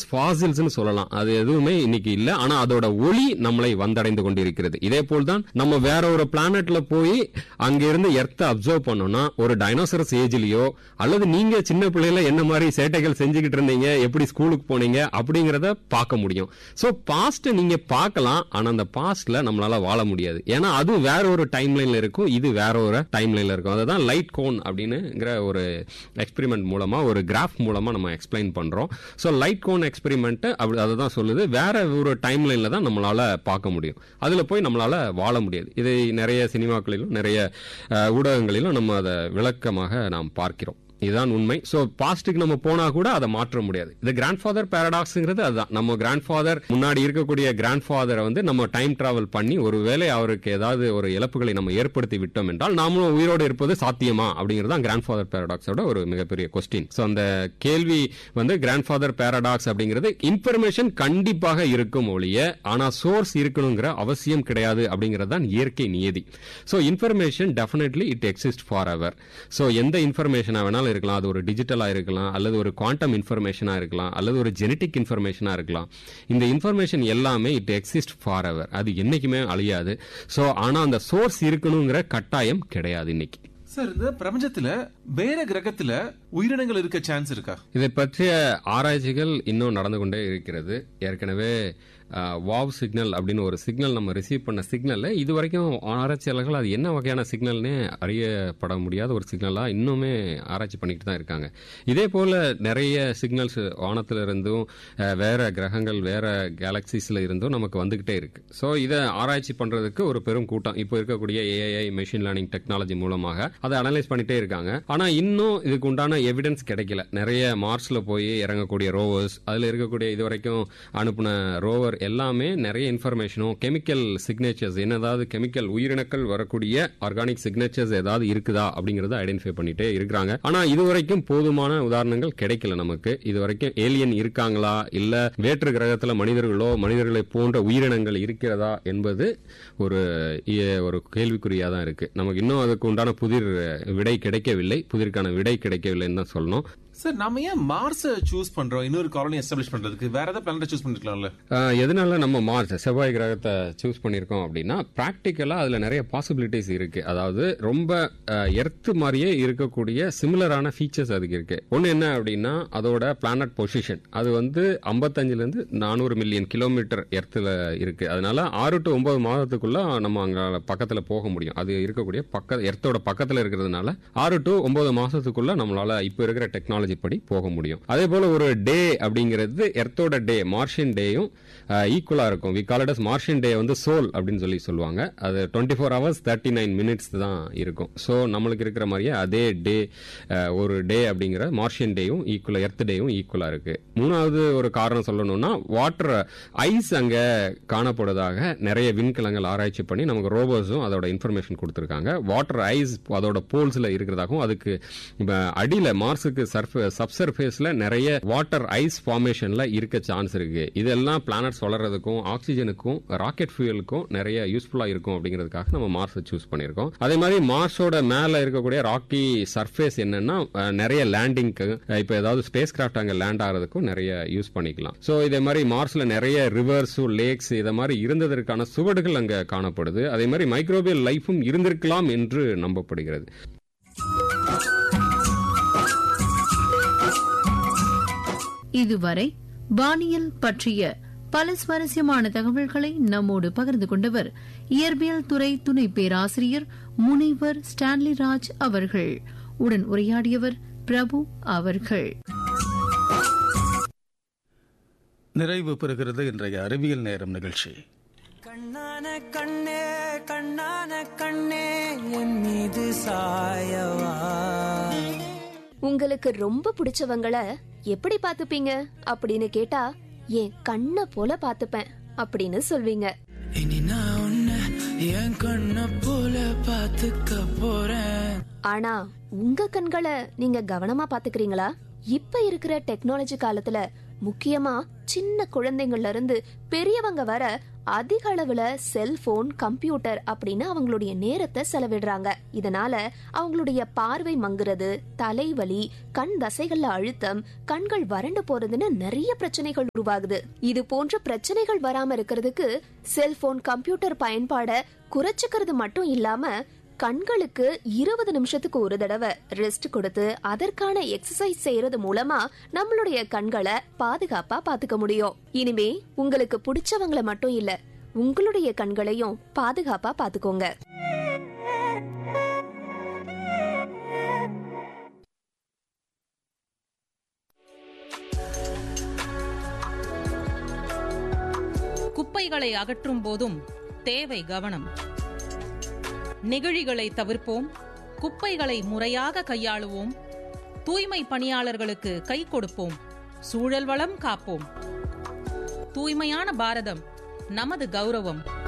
ஃபாசில்ஸ்னு சொல்லலாம் அது எதுவுமே இன்னைக்கு இல்ல ஆனா அதோட ஒளி நம்மளை வந்தடைந்து கொண்டிருக்கிறது இதே போல் தான் நம்ம வேற ஒரு பிளானட்ல போய் அங்க இருந்து எர்த்த அப்சர்வ் பண்ணோம்னா ஒரு டைனோசரஸ் ஏஜ்லயோ அல்லது நீங்க சின்ன பிள்ளைல என்ன மாதிரி சேட்டைகள் செஞ்சுக்கிட்டு இருந்தீங்க எப்படி ஸ்கூலுக்கு போனீங்க அப்படிங்கறத பார்க்க முடியும் சோ பாஸ்ட் நீங்க பார்க்கலாம் ஆனா அந்த பாஸ்ட்ல நம்மளால வாழ முடியாது ஏன்னா அது வேற ஒரு டைம் லைன்ல இருக்கும் இது வேற ஒரு டைம் லைன்ல இருக்கும் அதுதான் லைட் கோன் அப்படின்னுங்கிற ஒரு எக்ஸ்பெரிமெண்ட் மூலமா ஒரு கிராஃப் மூலமா நம்ம எக்ஸ்பிளைன் பண்றோம் சோ லைட் கோன் எக்ஸ்பெரிமெண்ட் அப்படி அதை தான் சொல்லுது வேற ஒரு டைம் லைன்ல தான் நம்மளால பார்க்க முடியும் அதுல போய் நம்மளால வாழ முடியாது இதை நிறைய சினிமாக்களிலும் நிறைய அஹ், ஊடகங்களிலும் நம்ம அதை விளக்கமாக நாம் பார்க்கிறோம் இதுதான் உண்மை சோ பாஸ்டுக்கு நம்ம போனா கூட அதை மாற்ற முடியாது இந்த கிராண்ட் ஃபாதர் பேரடாக்ஸ்ங்கிறது அதுதான் நம்ம கிராண்ட் ஃபாதர் முன்னாடி இருக்கக்கூடிய கிராண்ட் ஃபாதரை வந்து நம்ம டைம் டிராவல் பண்ணி ஒருவேளை அவருக்கு ஏதாவது ஒரு இழப்புகளை நம்ம ஏற்படுத்தி விட்டோம் என்றால் நாமளும் உயிரோடு இருப்பது சாத்தியமா அப்படிங்கிறது தான் கிராண்ட் ஃபாதர் பேரடாக்ஸோட ஒரு மிகப்பெரிய கொஸ்டின் சோ அந்த கேள்வி வந்து கிராண்ட் ஃபாதர் பேரடாக்ஸ் அப்படிங்கிறது இன்ஃபர்மேஷன் கண்டிப்பாக இருக்கும் ஒழிய ஆனா சோர்ஸ் இருக்கணுங்கிற அவசியம் கிடையாது அப்படிங்கிறது தான் இயற்கை நியதி so information definitely it exist forever so எந்த இன்ஃபர்மேஷனா வேணாலும் இருக்கலாம் அது ஒரு டிஜிட்டலா இருக்கலாம் அல்லது ஒரு குவாண்டம் இன்ஃபர்மேஷனா இருக்கலாம் அல்லது ஒரு ஜெனட்டிக் இன்ஃபர்மேஷனா இருக்கலாம் இந்த இன்ஃபர்மேஷன் எல்லாமே இட் எக்ஸிஸ்ட் ஃபார் எவர் அது என்னைக்குமே அழியாது சோ ஆனா அந்த சோர்ஸ் இருக்கணுங்கிற கட்டாயம் கிடையாது இன்னைக்கு சார் இந்த பிரபஞ்சத்துல வேற கிரகத்துல உயிரினங்கள் இருக்க சான்ஸ் இருக்கா இதை பற்றிய ஆராய்ச்சிகள் இன்னும் நடந்து கொண்டே இருக்கிறது ஏற்கனவே வாவ் சிக்னல் அப்படின்னு ஒரு சிக்னல் நம்ம ரிசீவ் பண்ண சிக்னல்ல இது வரைக்கும் ஆராய்ச்சியாளர்கள் அது என்ன வகையான சிக்னல்னே அறியப்பட முடியாத ஒரு சிக்னலா இன்னுமே ஆராய்ச்சி பண்ணிட்டு தான் இருக்காங்க இதே போல நிறைய சிக்னல்ஸ் வானத்துல இருந்தும் அஹ், வேற கிரகங்கள் வேற கேலக்சிஸ்ல இருந்தும் நமக்கு வந்துகிட்டே இருக்கு ஸோ இதை ஆராய்ச்சி பண்றதுக்கு ஒரு பெரும் கூட்டம் இப்போ இருக்கக்கூடிய ஏஐ மெஷின் லேர்னிங் டெக்னாலஜி மூலமாக அதை அனலைஸ் பண்ணிட்டே இருக்காங்க ஆனா இன்னும் இதுக்கு உண்டான எவிடன்ஸ் கிடைக்கல நிறைய மார்ஸ்ல போய் இறங்கக்கூடிய ரோவர்ஸ் அதுல இருக்கக்கூடிய இது வரைக்கும் அனுப்புன ரோவர் எல்லாமே நிறைய இன்ஃபர்மேஷனும் கெமிக்கல் சிக்னேச்சர்ஸ் என்னதாவது கெமிக்கல் உயிரினங்கள் வரக்கூடிய ஆர்கானிக் சிக்னேச்சர்ஸ் ஏதாவது இருக்குதா அப்படிங்கறத ஐடென்டிஃபை பண்ணிட்டே இருக்கிறாங்க ஆனா இது வரைக்கும் போதுமான உதாரணங்கள் கிடைக்கல நமக்கு இது வரைக்கும் ஏலியன் இருக்காங்களா இல்ல வேற்று கிரகத்துல மனிதர்களோ மனிதர்களை போன்ற உயிரினங்கள் இருக்கிறதா என்பது ஒரு இய- ஒரு கேள்விக்குறியா தான் இருக்கு நமக்கு இன்னும் அதுக்கு உண்டான புதிர் விடை கிடைக்கவில்லை புதிருக்கான விடை கிடைக்கவில்லைன்னு தான் சொல்லணும் சார் நாம ஏன் மார்ஸ் சூஸ் பண்றோம் இன்னொரு காலனி எஸ்டாப்ளிஷ் பண்றதுக்கு வேற ஏதாவது பிளானட் சூஸ் பண்ணிருக்கலாம்ல ஆஹ் எதனால நம்ம மார்ஸ் செவ்வாய் கிரகத்தை சூஸ் பண்ணியிருக்கோம் அப்படின்னா ப்ராக்டிக்கலா அதுல நிறைய பாசிபிலிட்டிஸ் இருக்கு அதாவது ரொம்ப எர்த் மாதிரியே இருக்கக்கூடிய சிமிலரான ஃபீச்சர்ஸ் அதுக்கு இருக்கு ஒன்னு என்ன அப்படின்னா அதோட பிளானட் பொசிஷன் அது வந்து 55 ல இருந்து நானூறு மில்லியன் கிலோமீட்டர் எர்த்துல இருக்கு அதனால ஆறு டு ஒன்பது மாதத்துக்குள்ள நம்ம அங்க பக்கத்துல போக முடியும் அது இருக்கக்கூடிய பக்க எர்த்தோட பக்கத்துல இருக்கிறதுனால ஆறு டு ஒன்பது மாசத்துக்குள்ள நம்மளால இப்ப இருக்கிற டெக்னாலஜி படி போக முடியும் அதே போல ஒரு டே அப்படிங்கிறது எர்த்தோட டே மார்ஷியன் டேயும் ஈக்குவலா இருக்கும் we call it Martian day வந்து சோல் அப்படின்னு சொல்லி சொல்லுவாங்க அது twenty four hours thirty nine minutes தான் இருக்கும் ஸோ நம்மளுக்கு இருக்கிற மாதிரியே அதே டே ஒரு டே அப்படிங்கிற மார்ஷியன் டேயும் ஈக்குவலா எர்த் டேயும் ஈக்குவலா இருக்கு மூணாவது ஒரு காரணம் சொல்லணும்னா வாட்டர் ஐஸ் அங்க காணப்படுவதாக நிறைய விண்கலங்கள் ஆராய்ச்சி பண்ணி நமக்கு ரோபோஸும் அதோட இன்ஃபர்மேஷன் கொடுத்துருக்காங்க வாட்டர் ஐஸ் அதோட போல்ஸ்ல இருக்கிறதாகவும் அதுக்கு இப்ப அடியில மார்ஸுக்கு சப்சர்ஃபேஸ்ல நிறைய வாட்டர் ஐஸ் ஃபார்மேஷன்ல இருக்க சான்ஸ் இருக்கு இதெல்லாம் பிளானட்ஸ் வளர்றதுக்கும் ஆக்சிஜனுக்கும் ராக்கெட் ஃபியூயலுக்கும் நிறைய யூஸ்ஃபுல்லா இருக்கும் அப்படிங்கிறதுக்காக நம்ம மார்ஸை சூஸ் பண்ணியிருக்கோம் அதே மாதிரி மார்ஸோட மேல இருக்கக்கூடிய ராக்கி சர்ஃபேஸ் என்னன்னா அஹ், நிறைய லேண்டிங்க்கு இப்போ ஏதாவது ஸ்பேஸ் கிராஃப்ட் அங்க லேண்ட் ஆகிறதுக்கும் நிறைய யூஸ் பண்ணிக்கலாம் ஸோ இதே மாதிரி மார்ஸ்ல நிறைய ரிவர்ஸும் லேக்ஸ் இதை மாதிரி இருந்ததற்கான சுவடுகள் அங்க காணப்படுது அதே மாதிரி மைக்ரோபியல் லைஃபும் இருந்திருக்கலாம் என்று நம்பப்படுகிறது இதுவரை வானியல் பற்றிய பல சுவாரஸ்யமான தகவல்களை நம்மோடு பகிர்ந்து கொண்டவர் இயற்பியல் துறை துணை பேராசிரியர் முனைவர் ஸ்டான்லி ராஜ் அவர்கள் உடன் உரையாடியவர் பிரபு அவர்கள் நிறைவு பெறுகிறது இன்றைய அறிவியல் நேரம் நிகழ்ச்சி கண்ணான கண்ணே கண்ணான கண்ணே என் மீது சாயவா உங்களுக்கு ரொம்ப பிடிச்சவங்கள எப்படி பாத்துப்பீங்க அப்படின்னு கேட்டா என் கண்ண போல பாத்துப்பேன் அப்படின்னு சொல்வீங்க இனி நான் உன்னை என் கண்ண போல பாத்துக்க போறேன் ஆனா உங்க கண்களை நீங்க கவனமா பாத்துக்கிறீங்களா இப்ப இருக்கிற டெக்னாலஜி காலத்துல முக்கியமா சின்ன குழந்தைங்கள்ல இருந்து பெரியவங்க வர அதிக அளவுல செல்போன் கம்ப்யூட்டர் அப்படின்னு அவங்களுடைய நேரத்தை செலவிடுறாங்க இதனால அவங்களுடைய பார்வை மங்குறது தலைவலி கண் தசைகள்ல அழுத்தம் கண்கள் வறண்டு போறதுன்னு நிறைய பிரச்சனைகள் உருவாகுது இது போன்ற பிரச்சனைகள் வராம இருக்கிறதுக்கு செல்போன் கம்ப்யூட்டர் பயன்பாட குறைச்சுக்கிறது மட்டும் இல்லாம கண்களுக்கு இருபது நிமிஷத்துக்கு ஒரு தடவை ரெஸ்ட் கொடுத்து அதற்கான எக்ஸசைஸ் செய்யறது மூலமா நம்மளுடைய கண்களை பாதுகாப்பா பாத்துக்க முடியும் இனிமே உங்களுக்கு பிடிச்சவங்கள மட்டும் இல்ல உங்களுடைய கண்களையும் பாதுகாப்பா பாத்துக்கோங்க குப்பைகளை அகற்றும் போதும் தேவை கவனம் நெகிழிகளை தவிர்ப்போம் குப்பைகளை முறையாக கையாளுவோம் தூய்மை பணியாளர்களுக்கு கை கொடுப்போம் சூழல் வளம் காப்போம் தூய்மையான பாரதம் நமது கௌரவம்